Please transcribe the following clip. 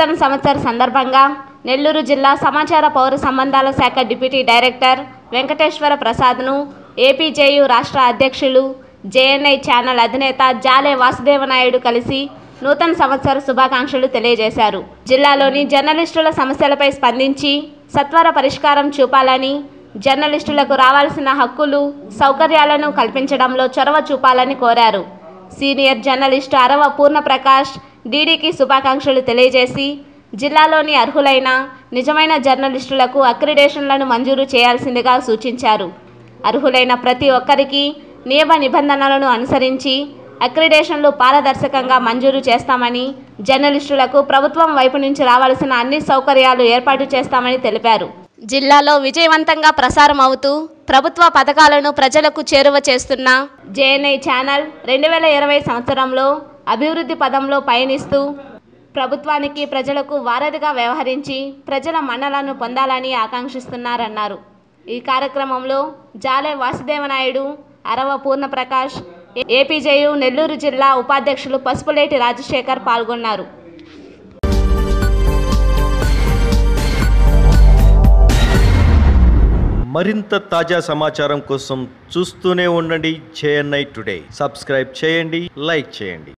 నూతన సంవత్సర సందర్భంగా నెల్లూరు జిల్లా సమాచార పౌర సంబంధాల శాఖ డిప్యూటీ డైరెక్టర్ వెంకటేశ్వర ప్రసాద్ను ఏపీజేయు రాష్ట్ర అధ్యక్షులు జేఎన్ఐ ఛానల్ అధినేత జాలే వాసుదేవనాయుడు కలిసి నూతన సంవత్సర శుభాకాంక్షలు తెలియజేశారు జిల్లాలోని జర్నలిస్టుల సమస్యలపై స్పందించి సత్వర పరిష్కారం చూపాలని జర్నలిస్టులకు రావాల్సిన హక్కులు సౌకర్యాలను కల్పించడంలో చొరవ చూపాలని కోరారు సీనియర్ జర్నలిస్టు అరవ పూర్ణప్రకాష్ డీడీకి శుభాకాంక్షలు తెలియజేసి జిల్లాలోని అర్హులైన నిజమైన జర్నలిస్టులకు అక్రిడేషన్లను మంజూరు చేయాల్సిందిగా సూచించారు అర్హులైన ప్రతి ఒక్కరికి నియమ నిబంధనలను అనుసరించి అక్రిడేషన్లు పారదర్శకంగా మంజూరు చేస్తామని జర్నలిస్టులకు ప్రభుత్వం వైపు నుంచి రావాల్సిన అన్ని సౌకర్యాలు ఏర్పాటు చేస్తామని తెలిపారు జిల్లాలో విజయవంతంగా ప్రసారం అవుతూ ప్రభుత్వ పథకాలను ప్రజలకు చేరువ చేస్తున్న జేఎన్ఐ ఛానల్ రెండు వేల ఇరవై సంవత్సరంలో అభివృద్ధి పదంలో పయనిస్తూ ప్రభుత్వానికి ప్రజలకు వారధిగా వ్యవహరించి ప్రజల మన్నలను పొందాలని ఆకాంక్షిస్తున్నారన్నారు ఈ కార్యక్రమంలో జాలే వాసుదేవనాయుడు అరవ పూర్ణప్రకాష్ ఏపీజేయు నెల్లూరు జిల్లా ఉపాధ్యక్షులు పసుపులేటి రాజశేఖర్ పాల్గొన్నారు మరింత తాజా సమాచారం కోసం చూస్తూనే ఉండండి జేఎన్ఐ టుడే సబ్స్క్రైబ్ చేయండి లైక్ చేయండి